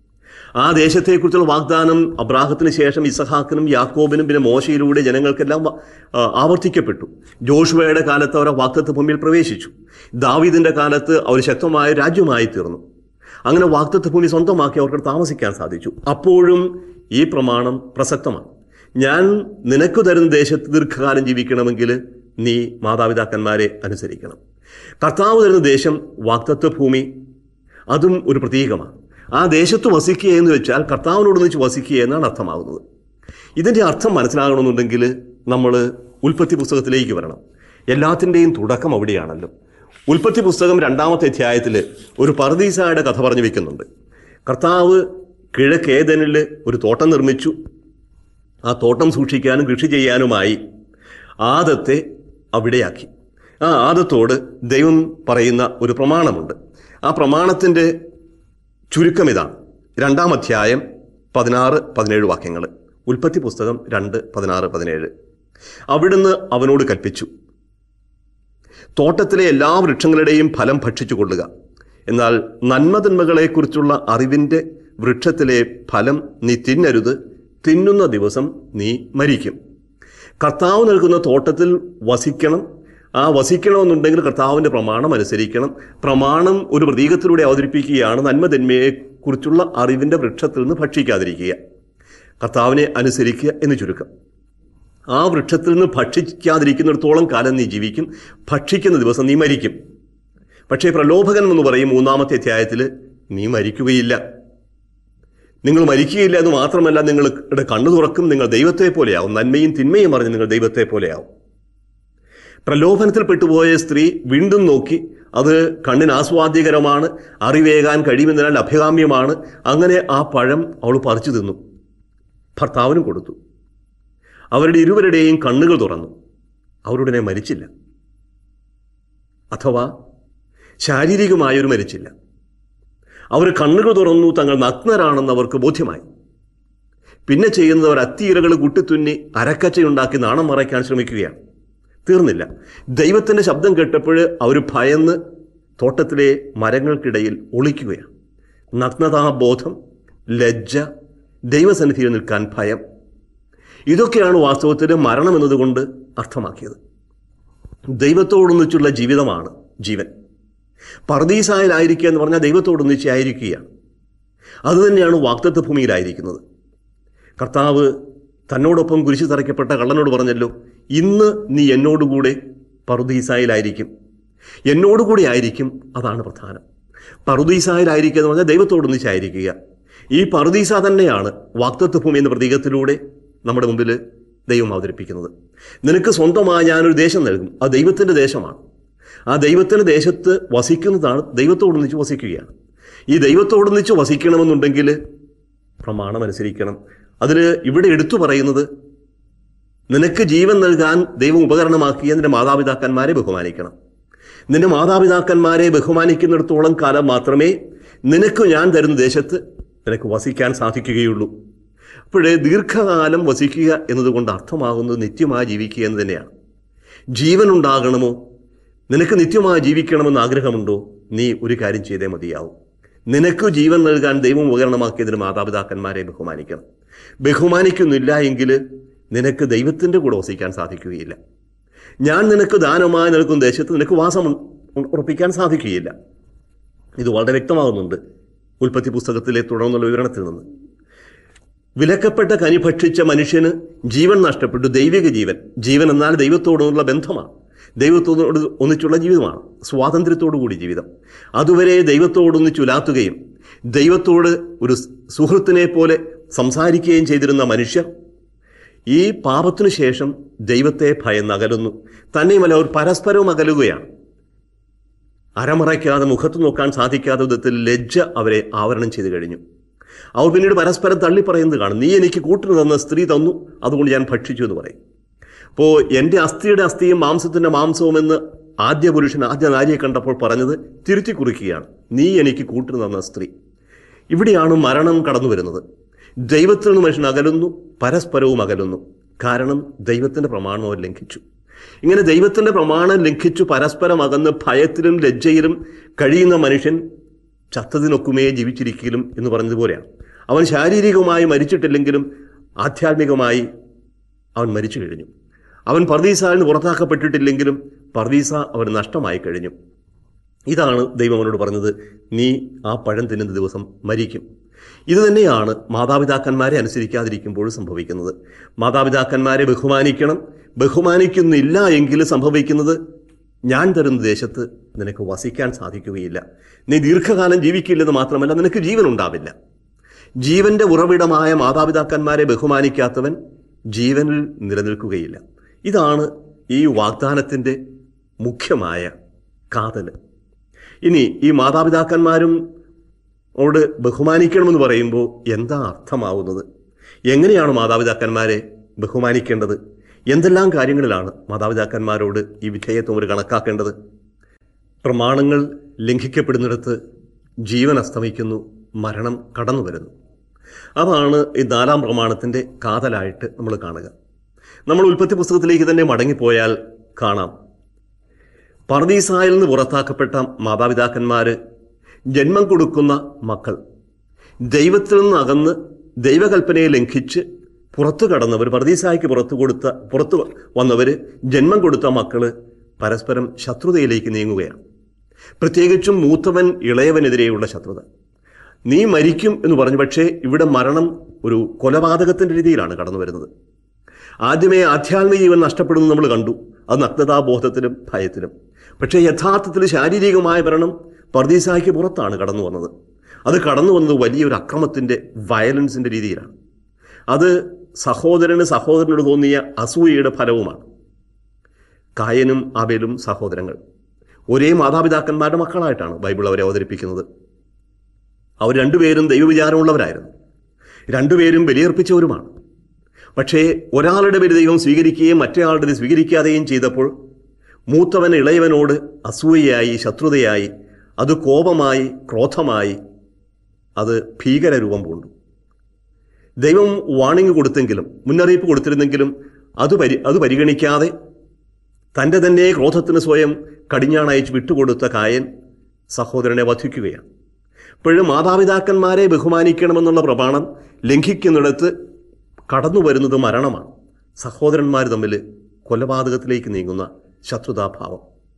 Speaker 1: ആ ദേശത്തെക്കുറിച്ചുള്ള വാഗ്ദാനം അബ്രാഹത്തിന് ശേഷം ഇസഹാക്കിനും യാക്കോബിനും പിന്നെ മോശയിലൂടെ ജനങ്ങൾക്കെല്ലാം വ- ആ, ആവർത്തിക്കപ്പെട്ടു ജോഷുവയുടെ കാലത്ത് അവർ വാക്തത്വ ഭൂമിയിൽ പ്രവേശിച്ചു ദാവീദിന്റെ കാലത്ത് അവർ ശക്തമായ രാജ്യമായി തീർന്നു അങ്ങനെ വാക്തത്വ ഭൂമി സ്വന്തമാക്കി അവർക്ക് താമസിക്കാൻ സാധിച്ചു അപ്പോഴും ഈ പ്രമാണം പ്രസക്തമാണ് ഞാൻ നിനക്ക് തരുന്ന ദേശത്ത് ദീർഘകാലം ജീവിക്കണമെങ്കിൽ നീ മാതാപിതാക്കന്മാരെ അനുസരിക്കണം കർത്താവ് തരുന്ന ദേശം വാക്തത്വ ഭൂമി അതും ഒരു പ്രതീകമാണ് ആ ദേശത്ത് വസിക്കുക എന്ന് വെച്ചാൽ കർത്താവിനോട് വെച്ച് വസിക്കുക എന്നാണ് അർത്ഥമാകുന്നത് ഇതിൻ്റെ അർത്ഥം മനസ്സിലാകണമെന്നുണ്ടെങ്കിൽ നമ്മൾ ഉൽപ്പത്തി പുസ്തകത്തിലേക്ക് വരണം എല്ലാത്തിൻ്റെയും തുടക്കം അവിടെയാണല്ലോ ഉൽപ്പത്തി പുസ്തകം രണ്ടാമത്തെ അധ്യായത്തിൽ ഒരു പർദീസായുടെ കഥ പറഞ്ഞു വെക്കുന്നുണ്ട് കർത്താവ് കിഴക്കേതനിൽ ഒരു തോട്ടം നിർമ്മിച്ചു ആ തോട്ടം സൂക്ഷിക്കാനും കൃഷി ചെയ്യാനുമായി ആദത്തെ അവിടെയാക്കി ആ ആദത്തോട് ദൈവം പറയുന്ന ഒരു പ്രമാണമുണ്ട് ആ പ്രമാണത്തിൻ്റെ ചുരുക്കം ഇതാണ് രണ്ടാം അധ്യായം പതിനാറ് പതിനേഴ് വാക്യങ്ങൾ ഉൽപ്പത്തി പുസ്തകം രണ്ട് പതിനാറ് പതിനേഴ് അവിടുന്ന് അവനോട് കൽപ്പിച്ചു തോട്ടത്തിലെ എല്ലാ വൃക്ഷങ്ങളുടെയും ഫലം ഭക്ഷിച്ചു കൊള്ളുക എന്നാൽ നന്മതിന്മകളെക്കുറിച്ചുള്ള അറിവിൻ്റെ വൃക്ഷത്തിലെ ഫലം നീ തിന്നരുത് തിന്നുന്ന ദിവസം നീ മരിക്കും കർത്താവ് നൽകുന്ന തോട്ടത്തിൽ വസിക്കണം ആ വസിക്കണമെന്നുണ്ടെങ്കിൽ കർത്താവിൻ്റെ പ്രമാണം അനുസരിക്കണം പ്രമാണം ഒരു പ്രതീകത്തിലൂടെ അവതരിപ്പിക്കുകയാണ് നന്മതിന്മയെക്കുറിച്ചുള്ള അറിവിൻ്റെ വൃക്ഷത്തിൽ നിന്ന് ഭക്ഷിക്കാതിരിക്കുക കർത്താവിനെ അനുസരിക്കുക എന്ന് ചുരുക്കം ആ വൃക്ഷത്തിൽ നിന്ന് ഭക്ഷിക്കാതിരിക്കുന്നിടത്തോളം കാലം നീ ജീവിക്കും ഭക്ഷിക്കുന്ന ദിവസം നീ മരിക്കും പക്ഷേ പ്രലോഭകൻ എന്ന് പറയും മൂന്നാമത്തെ അധ്യായത്തിൽ നീ മരിക്കുകയില്ല നിങ്ങൾ മരിക്കുകയില്ല എന്ന് മാത്രമല്ല നിങ്ങളുടെ കണ്ണു തുറക്കും നിങ്ങൾ ദൈവത്തെ പോലെയാവും നന്മയും തിന്മയും അറിഞ്ഞ് നിങ്ങൾ ദൈവത്തെ പോലെയാവും പ്രലോഭനത്തിൽ പെട്ടുപോയ സ്ത്രീ വീണ്ടും നോക്കി അത് കണ്ണിന് ആസ്വാദ്യകരമാണ് അറിവേകാൻ കഴിയുമെന്നതിനാൽ അഭികാമ്യമാണ് അങ്ങനെ ആ പഴം അവൾ പറിച്ചു തിന്നു ഭർത്താവിനും കൊടുത്തു അവരുടെ ഇരുവരുടെയും കണ്ണുകൾ തുറന്നു അവരുടനെ മരിച്ചില്ല അഥവാ ശാരീരികമായൊരു മരിച്ചില്ല അവർ കണ്ണുകൾ തുറന്നു തങ്ങൾ നഗ്നരാണെന്ന് അവർക്ക് ബോധ്യമായി പിന്നെ ചെയ്യുന്നത് അവർ അത്തിയിരകൾ കുട്ടിത്തുന്നി അരക്കച്ചയുണ്ടാക്കി നാണം മറയ്ക്കാൻ ശ്രമിക്കുകയാണ് തീർന്നില്ല ദൈവത്തിൻ്റെ ശബ്ദം കേട്ടപ്പോൾ അവർ ഭയന്ന് തോട്ടത്തിലെ മരങ്ങൾക്കിടയിൽ ഒളിക്കുകയാണ് നഗ്നതാബോധം ലജ്ജ ദൈവസന്നിധിയിൽ നിൽക്കാൻ ഭയം ഇതൊക്കെയാണ് വാസ്തവത്തിൽ മരണം എന്നതുകൊണ്ട് അർത്ഥമാക്കിയത് ദൈവത്തോടൊന്നിച്ചുള്ള ജീവിതമാണ് ജീവൻ പർദീസായിലായിരിക്കുക എന്ന് പറഞ്ഞാൽ ദൈവത്തോടൊന്നിച്ച് ആയിരിക്കുകയാണ് അതുതന്നെയാണ് വാക്തത്വ ഭൂമിയിലായിരിക്കുന്നത് കർത്താവ് തന്നോടൊപ്പം കുരിശു തറയ്ക്കപ്പെട്ട കള്ളനോട് പറഞ്ഞല്ലോ ഇന്ന് നീ എന്നോടുകൂടെ പറുദീസായിലായിരിക്കും എന്നോടുകൂടി ആയിരിക്കും അതാണ് പ്രധാനം പറുദീസായിലായിരിക്കുക എന്ന് പറഞ്ഞാൽ ദൈവത്തോടൊന്നിച്ചായിരിക്കുക ഈ പറുദീസ തന്നെയാണ് വാക്തത്വ ഭൂമി എന്ന പ്രതീകത്തിലൂടെ നമ്മുടെ മുമ്പിൽ ദൈവം അവതരിപ്പിക്കുന്നത് നിനക്ക് സ്വന്തമായി ഞാനൊരു ദേശം നൽകും അത് ദൈവത്തിൻ്റെ ദേശമാണ് ആ ദൈവത്തിൻ്റെ ദേശത്ത് വസിക്കുന്നതാണ് ദൈവത്തോടൊന്നിച്ച് വസിക്കുകയാണ് ഈ ദൈവത്തോടൊന്നിച്ച് വസിക്കണമെന്നുണ്ടെങ്കിൽ പ്രമാണം അനുസരിക്കണം അതിൽ ഇവിടെ എടുത്തു പറയുന്നത് നിനക്ക് ജീവൻ നൽകാൻ ദൈവം ഉപകരണമാക്കിയ നിന്റെ മാതാപിതാക്കന്മാരെ ബഹുമാനിക്കണം നിന്റെ മാതാപിതാക്കന്മാരെ ബഹുമാനിക്കുന്നിടത്തോളം കാലം മാത്രമേ നിനക്ക് ഞാൻ തരുന്ന ദേശത്ത് നിനക്ക് വസിക്കാൻ സാധിക്കുകയുള്ളൂ അപ്പോഴേ ദീർഘകാലം വസിക്കുക എന്നതുകൊണ്ട് അർത്ഥമാകുന്നത് നിത്യമായി ജീവിക്കുക എന്ന് തന്നെയാണ് ജീവൻ ഉണ്ടാകണമോ നിനക്ക് നിത്യമായി ജീവിക്കണമെന്ന് ആഗ്രഹമുണ്ടോ നീ ഒരു കാര്യം ചെയ്തേ മതിയാവും നിനക്ക് ജീവൻ നൽകാൻ ദൈവം ഉപകരണമാക്കിയതിന് മാതാപിതാക്കന്മാരെ ബഹുമാനിക്കണം ബഹുമാനിക്കുന്നില്ല എങ്കിൽ നിനക്ക് ദൈവത്തിൻ്റെ കൂടെ വസിക്കാൻ സാധിക്കുകയില്ല ഞാൻ നിനക്ക് ദാനമായി നൽകുന്ന ദേശത്ത് നിനക്ക് വാസം ഉ- ഉറപ്പിക്കാൻ സാധിക്കുകയില്ല ഇത് വളരെ വ്യക്തമാകുന്നുണ്ട് ഉൽപ്പത്തി പുസ്തകത്തിലെ തുടർന്നുള്ള വിവരണത്തിൽ നിന്ന് വിലക്കപ്പെട്ട കനി ഭക്ഷിച്ച മനുഷ്യന് ജീവൻ നഷ്ടപ്പെട്ടു ദൈവിക ജീവൻ ജീവൻ എന്നാൽ ദൈവത്തോടുള്ള ബന്ധമാണ് ദൈവത്തോട് ഒന്നിച്ചുള്ള ജീവിതമാണ് സ്വാതന്ത്ര്യത്തോടു കൂടി ജീവിതം അതുവരെ ദൈവത്തോടൊന്നിച്ചുലാത്തുകയും ദൈവത്തോട് ഒരു സുഹൃത്തിനെ പോലെ സംസാരിക്കുകയും ചെയ്തിരുന്ന മനുഷ്യർ ഈ പാപത്തിനു ശേഷം ദൈവത്തെ ഭയന്ന് അകലുന്നു തന്നെയുമല്ല അവർ പരസ്പരവും അകലുകയാണ് അരമറയ്ക്കാതെ മുഖത്ത് നോക്കാൻ സാധിക്കാത്ത വിധത്തിൽ ലജ്ജ അവരെ ആവരണം ചെയ്തു കഴിഞ്ഞു അവർ പിന്നീട് പരസ്പരം തള്ളിപ്പറയുന്നത് കാണും നീ എനിക്ക് കൂട്ടിന് തന്ന സ്ത്രീ തന്നു അതുകൊണ്ട് ഞാൻ ഭക്ഷിച്ചു എന്ന് പറയും അപ്പോൾ എൻ്റെ അസ്ഥിയുടെ അസ്ഥിയും മാംസത്തിൻ്റെ മാംസവും എന്ന് ആദ്യ പുരുഷൻ ആദ്യ നാരിയെ കണ്ടപ്പോൾ പറഞ്ഞത് തിരുത്തി കുറിക്കുകയാണ് നീ എനിക്ക് കൂട്ടിന് തന്ന സ്ത്രീ ഇവിടെയാണ് മരണം കടന്നു വരുന്നത് ദൈവത്തിൽ നിന്ന് മനുഷ്യൻ അകലുന്നു പരസ്പരവും അകലുന്നു കാരണം ദൈവത്തിൻ്റെ പ്രമാണം അവർ ലംഘിച്ചു ഇങ്ങനെ ദൈവത്തിൻ്റെ പ്രമാണം ലംഘിച്ചു പരസ്പരം അകന്ന് ഭയത്തിലും ലജ്ജയിലും കഴിയുന്ന മനുഷ്യൻ ചത്തതിനൊക്കുമേ ജീവിച്ചിരിക്കലും എന്ന് പറഞ്ഞതുപോലെയാണ് അവൻ ശാരീരികമായി മരിച്ചിട്ടില്ലെങ്കിലും ആധ്യാത്മികമായി അവൻ മരിച്ചു കഴിഞ്ഞു അവൻ പർദീസയിൽ നിന്ന് പുറത്താക്കപ്പെട്ടിട്ടില്ലെങ്കിലും പർദീസ അവന് നഷ്ടമായി കഴിഞ്ഞു ഇതാണ് ദൈവം അവനോട് പറഞ്ഞത് നീ ആ പഴം തിന്നുന്ന ദിവസം മരിക്കും ഇത് തന്നെയാണ് മാതാപിതാക്കന്മാരെ അനുസരിക്കാതിരിക്കുമ്പോൾ സംഭവിക്കുന്നത് മാതാപിതാക്കന്മാരെ ബഹുമാനിക്കണം ബഹുമാനിക്കുന്നില്ല എങ്കിൽ സംഭവിക്കുന്നത് ഞാൻ തരുന്ന ദേശത്ത് നിനക്ക് വസിക്കാൻ സാധിക്കുകയില്ല നീ ദീർഘകാലം ജീവിക്കില്ലെന്ന് മാത്രമല്ല നിനക്ക് ജീവൻ ഉണ്ടാവില്ല ജീവന്റെ ഉറവിടമായ മാതാപിതാക്കന്മാരെ ബഹുമാനിക്കാത്തവൻ ജീവനിൽ നിലനിൽക്കുകയില്ല ഇതാണ് ഈ വാഗ്ദാനത്തിൻ്റെ മുഖ്യമായ കാതൽ ഇനി ഈ മാതാപിതാക്കന്മാരും ഓട് ബഹുമാനിക്കണമെന്ന് പറയുമ്പോൾ എന്താ അർത്ഥമാവുന്നത് എങ്ങനെയാണ് മാതാപിതാക്കന്മാരെ ബഹുമാനിക്കേണ്ടത് എന്തെല്ലാം കാര്യങ്ങളിലാണ് മാതാപിതാക്കന്മാരോട് ഈ വിധേയത്വം ഒരു കണക്കാക്കേണ്ടത് പ്രമാണങ്ങൾ ലംഘിക്കപ്പെടുന്നിടത്ത് ജീവൻ അസ്തമിക്കുന്നു മരണം കടന്നു വരുന്നു അതാണ് ഈ നാലാം പ്രമാണത്തിൻ്റെ കാതലായിട്ട് നമ്മൾ കാണുക നമ്മൾ ഉൽപ്പത്തി പുസ്തകത്തിലേക്ക് തന്നെ മടങ്ങിപ്പോയാൽ കാണാം പർദീസായിൽ നിന്ന് പുറത്താക്കപ്പെട്ട മാതാപിതാക്കന്മാര് ജന്മം കൊടുക്കുന്ന മക്കൾ ദൈവത്തിൽ നിന്ന് അകന്ന് ദൈവകൽപ്പനയെ ലംഘിച്ച് പുറത്തു കടന്നവർ പർദീസായ്ക്ക് പുറത്തു കൊടുത്ത പുറത്തു വന്നവർ ജന്മം കൊടുത്ത മക്കള് പരസ്പരം ശത്രുതയിലേക്ക് നീങ്ങുകയാണ് പ്രത്യേകിച്ചും മൂത്തവൻ ഇളയവനെതിരെയുള്ള ശത്രുത നീ മരിക്കും എന്ന് പറഞ്ഞു പക്ഷേ ഇവിടെ മരണം ഒരു കൊലപാതകത്തിന്റെ രീതിയിലാണ് കടന്നു വരുന്നത് ആദ്യമേ ആധ്യാത്മിക ജീവൻ നഷ്ടപ്പെടുന്നു നമ്മൾ കണ്ടു അത് നഗ്നതാബോധത്തിലും ഭയത്തിലും പക്ഷേ യഥാർത്ഥത്തിൽ ശാരീരികമായ മരണം പർദീസായ്ക്ക് പുറത്താണ് കടന്നു വന്നത് അത് കടന്നു വന്നത് വലിയൊരു അക്രമത്തിന്റെ വയലൻസിന്റെ രീതിയിലാണ് അത് സഹോദരന് സഹോദരനോട് തോന്നിയ അസൂയയുടെ ഫലവുമാണ് കായനും ആബേലും സഹോദരങ്ങൾ ഒരേ മാതാപിതാക്കന്മാരുടെ മക്കളായിട്ടാണ് ബൈബിൾ അവരെ അവതരിപ്പിക്കുന്നത് അവർ രണ്ടുപേരും ദൈവവിചാരമുള്ളവരായിരുന്നു രണ്ടുപേരും ബലിയർപ്പിച്ചവരുമാണ് പക്ഷേ ഒരാളുടെ ബലി ദൈവം സ്വീകരിക്കുകയും മറ്റേയാളുടെ സ്വീകരിക്കാതെയും ചെയ്തപ്പോൾ മൂത്തവൻ ഇളയവനോട് അസൂയയായി ശത്രുതയായി അത് കോപമായി ക്രോധമായി അത് ഭീകരരൂപം പൂണ്ടു ദൈവം വാണിംഗ് കൊടുത്തെങ്കിലും മുന്നറിയിപ്പ് കൊടുത്തിരുന്നെങ്കിലും അത് പരി അത് പരിഗണിക്കാതെ തൻ്റെ തന്നെ ക്രോധത്തിന് സ്വയം കടിഞ്ഞാണയച്ച് വിട്ടുകൊടുത്ത കായൻ സഹോദരനെ വധിക്കുകയാണ് ഇപ്പോഴും മാതാപിതാക്കന്മാരെ ബഹുമാനിക്കണമെന്നുള്ള പ്രമാണം ലംഘിക്കുന്നിടത്ത് കടന്നു വരുന്നത് മരണമാണ് സഹോദരന്മാർ തമ്മിൽ കൊലപാതകത്തിലേക്ക് നീങ്ങുന്ന ശത്രുതാഭാവം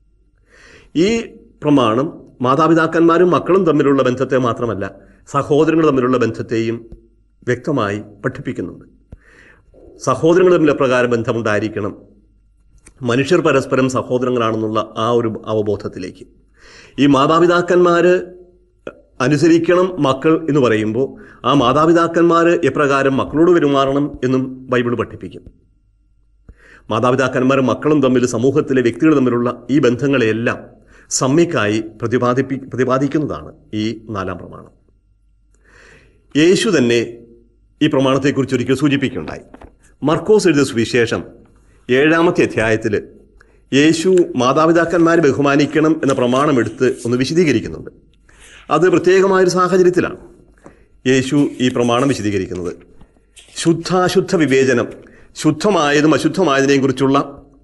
Speaker 1: ഈ പ്രമാണം മാതാപിതാക്കന്മാരും മക്കളും തമ്മിലുള്ള ബന്ധത്തെ മാത്രമല്ല സഹോദരങ്ങൾ തമ്മിലുള്ള ബന്ധത്തെയും വ്യക്തമായി പഠിപ്പിക്കുന്നുണ്ട് സഹോദരങ്ങൾ തമ്മിൽ എപ്രകാരം ബന്ധമുണ്ടായിരിക്കണം മനുഷ്യർ പരസ്പരം സഹോദരങ്ങളാണെന്നുള്ള ആ ഒരു അവബോധത്തിലേക്ക് ഈ മാതാപിതാക്കന്മാര് അനുസരിക്കണം മക്കൾ എന്ന് പറയുമ്പോൾ ആ മാതാപിതാക്കന്മാർ എപ്രകാരം മക്കളോട് പെരുമാറണം എന്നും ബൈബിൾ പഠിപ്പിക്കും മാതാപിതാക്കന്മാരും മക്കളും തമ്മിൽ സമൂഹത്തിലെ വ്യക്തികൾ തമ്മിലുള്ള ഈ ബന്ധങ്ങളെയെല്ലാം സമ്യക്കായി പ്രതിപാദിപ്പി പ്രതിപാദിക്കുന്നതാണ് ഈ നാലാം പ്രമാണം യേശു തന്നെ ഈ പ്രമാണത്തെക്കുറിച്ച് ഒരിക്കൽ സൂചിപ്പിക്കുകയുണ്ടായി മർക്കോസ് എഴുതിയ സുവിശേഷം ഏഴാമത്തെ അധ്യായത്തിൽ യേശു മാതാപിതാക്കന്മാരെ ബഹുമാനിക്കണം എന്ന പ്രമാണം എടുത്ത് ഒന്ന് വിശദീകരിക്കുന്നുണ്ട് അത് പ്രത്യേകമായൊരു സാഹചര്യത്തിലാണ് യേശു ഈ പ്രമാണം വിശദീകരിക്കുന്നത് ശുദ്ധാശുദ്ധ വിവേചനം ശുദ്ധമായതും അശുദ്ധമായതിനെയും കുറിച്ചുള്ള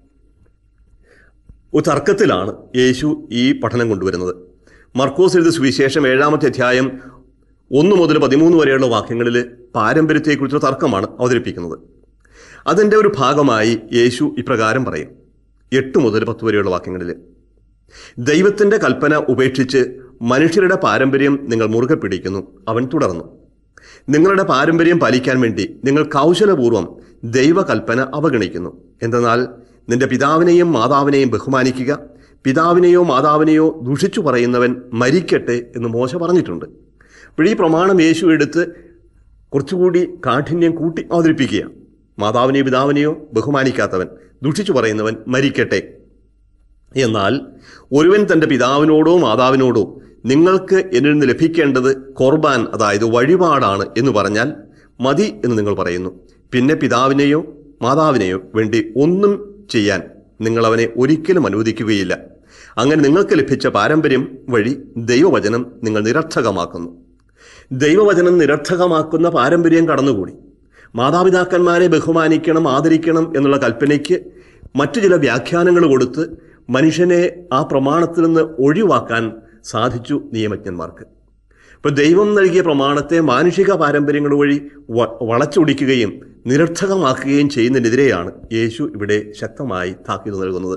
Speaker 1: ഒരു തർക്കത്തിലാണ് യേശു ഈ പഠനം കൊണ്ടുവരുന്നത് മർക്കോസ് എഴുതിയ സുവിശേഷം ഏഴാമത്തെ അധ്യായം ഒന്ന് മുതൽ പതിമൂന്ന് വരെയുള്ള വാക്യങ്ങളിൽ പാരമ്പര്യത്തെക്കുറിച്ചുള്ള തർക്കമാണ് അവതരിപ്പിക്കുന്നത് അതിൻ്റെ ഒരു ഭാഗമായി യേശു ഇപ്രകാരം പറയും എട്ട് മുതൽ പത്ത് വരെയുള്ള വാക്യങ്ങളിൽ ദൈവത്തിൻ്റെ കൽപ്പന ഉപേക്ഷിച്ച് മനുഷ്യരുടെ പാരമ്പര്യം നിങ്ങൾ മുറുകെ പിടിക്കുന്നു അവൻ തുടർന്നു നിങ്ങളുടെ പാരമ്പര്യം പാലിക്കാൻ വേണ്ടി നിങ്ങൾ കൗശലപൂർവ്വം ദൈവകൽപ്പന അവഗണിക്കുന്നു എന്തെന്നാൽ നിന്റെ പിതാവിനെയും മാതാവിനെയും ബഹുമാനിക്കുക പിതാവിനെയോ മാതാവിനെയോ ദുഷിച്ചു പറയുന്നവൻ മരിക്കട്ടെ എന്ന് മോശ പറഞ്ഞിട്ടുണ്ട് അപ്പോൾ ഈ പ്രമാണം യേശു എടുത്ത് കുറച്ചുകൂടി കാഠിന്യം കൂട്ടി അവതരിപ്പിക്കുക മാതാവിനെയോ പിതാവിനെയോ ബഹുമാനിക്കാത്തവൻ ദുഷിച്ചു പറയുന്നവൻ മരിക്കട്ടെ എന്നാൽ ഒരുവൻ തൻ്റെ പിതാവിനോടോ മാതാവിനോടോ നിങ്ങൾക്ക് എന്നിൽ നിന്ന് ലഭിക്കേണ്ടത് കൊർബാൻ അതായത് വഴിപാടാണ് എന്ന് പറഞ്ഞാൽ മതി എന്ന് നിങ്ങൾ പറയുന്നു പിന്നെ പിതാവിനെയോ മാതാവിനെയോ വേണ്ടി ഒന്നും ചെയ്യാൻ നിങ്ങൾ അവനെ ഒരിക്കലും അനുവദിക്കുകയില്ല അങ്ങനെ നിങ്ങൾക്ക് ലഭിച്ച പാരമ്പര്യം വഴി ദൈവവചനം നിങ്ങൾ നിരർത്ഥകമാക്കുന്നു ദൈവവചനം നിരർത്ഥകമാക്കുന്ന പാരമ്പര്യം കടന്നുകൂടി മാതാപിതാക്കന്മാരെ ബഹുമാനിക്കണം ആദരിക്കണം എന്നുള്ള കൽപ്പനയ്ക്ക് മറ്റു ചില വ്യാഖ്യാനങ്ങൾ കൊടുത്ത് മനുഷ്യനെ ആ പ്രമാണത്തിൽ നിന്ന് ഒഴിവാക്കാൻ സാധിച്ചു നിയമജ്ഞന്മാർക്ക് ഇപ്പൊ ദൈവം നൽകിയ പ്രമാണത്തെ മാനുഷിക പാരമ്പര്യങ്ങൾ വഴി വ വളച്ചൊടിക്കുകയും നിരർത്ഥകമാക്കുകയും ചെയ്യുന്നതിനെതിരെയാണ് യേശു ഇവിടെ ശക്തമായി താക്കീത് നൽകുന്നത്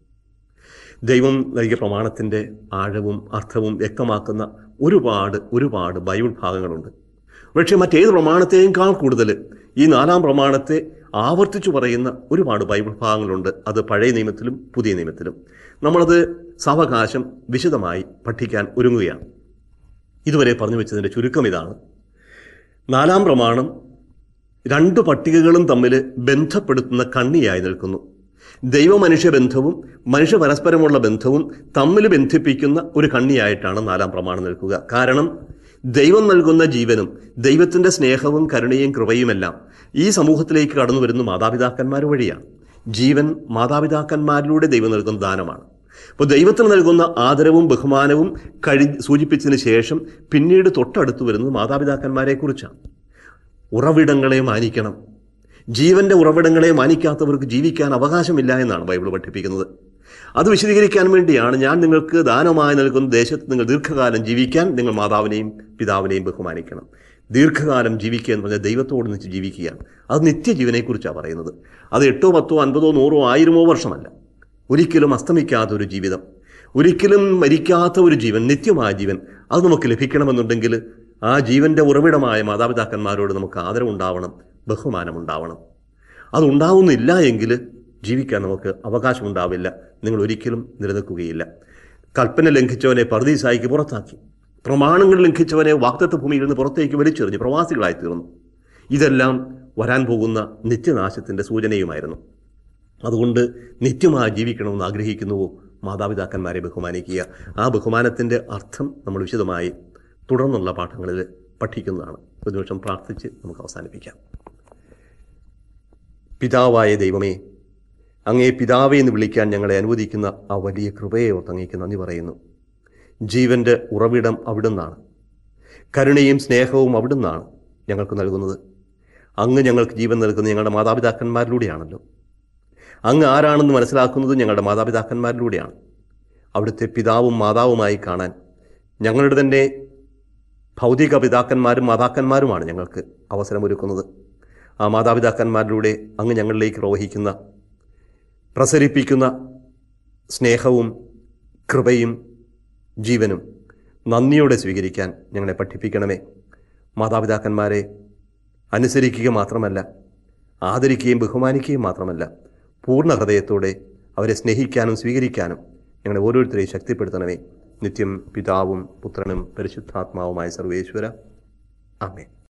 Speaker 1: ദൈവം നൽകിയ പ്രമാണത്തിൻ്റെ ആഴവും അർത്ഥവും വ്യക്തമാക്കുന്ന ഒരുപാട് ഒരുപാട് ബൈബിൾ ഭാഗങ്ങളുണ്ട് പക്ഷേ മറ്റേത് പ്രമാണത്തെയേക്കാൾ കൂടുതൽ ഈ നാലാം പ്രമാണത്തെ ആവർത്തിച്ചു പറയുന്ന ഒരുപാട് ബൈബിൾ ഭാഗങ്ങളുണ്ട് അത് പഴയ നിയമത്തിലും പുതിയ നിയമത്തിലും നമ്മളത് സാവകാശം വിശദമായി പഠിക്കാൻ ഒരുങ്ങുകയാണ് ഇതുവരെ പറഞ്ഞു വെച്ചതിൻ്റെ ചുരുക്കം ഇതാണ് നാലാം പ്രമാണം രണ്ട് പട്ടികകളും തമ്മിൽ ബന്ധപ്പെടുത്തുന്ന കണ്ണിയായി നിൽക്കുന്നു ദൈവമനുഷ്യ ബന്ധവും മനുഷ്യ പരസ്പരമുള്ള ബന്ധവും തമ്മിൽ ബന്ധിപ്പിക്കുന്ന ഒരു കണ്ണിയായിട്ടാണ് നാലാം പ്രമാണം നിൽക്കുക കാരണം ദൈവം നൽകുന്ന ജീവനും ദൈവത്തിൻ്റെ സ്നേഹവും കരുണയും കൃപയുമെല്ലാം ഈ സമൂഹത്തിലേക്ക് കടന്നു വരുന്ന മാതാപിതാക്കന്മാർ വഴിയാണ് ജീവൻ മാതാപിതാക്കന്മാരിലൂടെ ദൈവം നൽകുന്ന ദാനമാണ് അപ്പോൾ ദൈവത്തിന് നൽകുന്ന ആദരവും ബഹുമാനവും കഴി സൂചിപ്പിച്ചതിന് ശേഷം പിന്നീട് തൊട്ടടുത്ത് വരുന്നത് മാതാപിതാക്കന്മാരെ കുറിച്ചാണ് ഉറവിടങ്ങളെ മാനിക്കണം ജീവന്റെ ഉറവിടങ്ങളെ മാനിക്കാത്തവർക്ക് ജീവിക്കാൻ അവകാശമില്ല എന്നാണ് ബൈബിൾ പഠിപ്പിക്കുന്നത് അത് വിശദീകരിക്കാൻ വേണ്ടിയാണ് ഞാൻ നിങ്ങൾക്ക് ദാനമായി നൽകുന്ന ദേശത്ത് നിങ്ങൾ ദീർഘകാലം ജീവിക്കാൻ നിങ്ങൾ മാതാവിനെയും പിതാവിനെയും ബഹുമാനിക്കണം ദീർഘകാലം ജീവിക്കുക എന്ന് പറഞ്ഞാൽ ദൈവത്തോട് നിച്ച് ജീവിക്കുകയാണ് അത് നിത്യജീവനെക്കുറിച്ചാണ് പറയുന്നത് അത് എട്ടോ പത്തോ അൻപതോ നൂറോ ആയിരമോ വർഷമല്ല ഒരിക്കലും അസ്തമിക്കാത്ത ഒരു ജീവിതം ഒരിക്കലും മരിക്കാത്ത ഒരു ജീവൻ നിത്യമായ ജീവൻ അത് നമുക്ക് ലഭിക്കണമെന്നുണ്ടെങ്കിൽ ആ ജീവന്റെ ഉറവിടമായ മാതാപിതാക്കന്മാരോട് നമുക്ക് ആദരവുണ്ടാവണം ബഹുമാനമുണ്ടാവണം അതുണ്ടാവുന്നില്ല എങ്കിൽ ജീവിക്കാൻ നമുക്ക് അവകാശമുണ്ടാവില്ല നിങ്ങൾ ഒരിക്കലും നിലനിൽക്കുകയില്ല കൽപ്പന ലംഘിച്ചവനെ പർദീസായിക്ക് പുറത്താക്കി പ്രമാണങ്ങൾ ലംഘിച്ചവനെ വാക്തത്വ ഭൂമിയിൽ നിന്ന് പുറത്തേക്ക് വലിച്ചെറിഞ്ഞ് പ്രവാസികളായി തീർന്നു ഇതെല്ലാം വരാൻ പോകുന്ന നിത്യനാശത്തിൻ്റെ സൂചനയുമായിരുന്നു അതുകൊണ്ട് നിത്യമായി ജീവിക്കണമെന്ന് ആഗ്രഹിക്കുന്നുവോ മാതാപിതാക്കന്മാരെ ബഹുമാനിക്കുക ആ ബഹുമാനത്തിൻ്റെ അർത്ഥം നമ്മൾ വിശദമായി തുടർന്നുള്ള പാഠങ്ങളിൽ പഠിക്കുന്നതാണ് ഒരു നിമിഷം പ്രാർത്ഥിച്ച് നമുക്ക് അവസാനിപ്പിക്കാം പിതാവായ ദൈവമേ അങ്ങേ പിതാവേ എന്ന് വിളിക്കാൻ ഞങ്ങളെ അനുവദിക്കുന്ന ആ വലിയ കൃപയെ ഓർത്ത് അങ്ങേക്ക് നന്ദി പറയുന്നു ജീവന്റെ ഉറവിടം അവിടുന്നാണ് കരുണയും സ്നേഹവും അവിടുന്നാണ് ഞങ്ങൾക്ക് നൽകുന്നത് അങ്ങ് ഞങ്ങൾക്ക് ജീവൻ നൽകുന്നത് ഞങ്ങളുടെ മാതാപിതാക്കന്മാരിലൂടെയാണല്ലോ അങ്ങ് ആരാണെന്ന് മനസ്സിലാക്കുന്നത് ഞങ്ങളുടെ മാതാപിതാക്കന്മാരിലൂടെയാണ് അവിടുത്തെ പിതാവും മാതാവുമായി കാണാൻ ഞങ്ങളുടെ തന്നെ ഭൗതിക പിതാക്കന്മാരും മാതാക്കന്മാരുമാണ് ഞങ്ങൾക്ക് അവസരമൊരുക്കുന്നത് ആ മാതാപിതാക്കന്മാരിലൂടെ അങ്ങ് ഞങ്ങളിലേക്ക് പ്രവഹിക്കുന്ന പ്രസരിപ്പിക്കുന്ന സ്നേഹവും കൃപയും ജീവനും നന്ദിയോടെ സ്വീകരിക്കാൻ ഞങ്ങളെ പഠിപ്പിക്കണമേ മാതാപിതാക്കന്മാരെ അനുസരിക്കുക മാത്രമല്ല ആദരിക്കുകയും ബഹുമാനിക്കുകയും മാത്രമല്ല പൂർണ്ണ ഹൃദയത്തോടെ അവരെ സ്നേഹിക്കാനും സ്വീകരിക്കാനും ഞങ്ങളെ ഓരോരുത്തരെയും ശക്തിപ്പെടുത്തണമേ നിത്യം പിതാവും പുത്രനും പരിശുദ്ധാത്മാവുമായ സർവേശ്വര ആമേ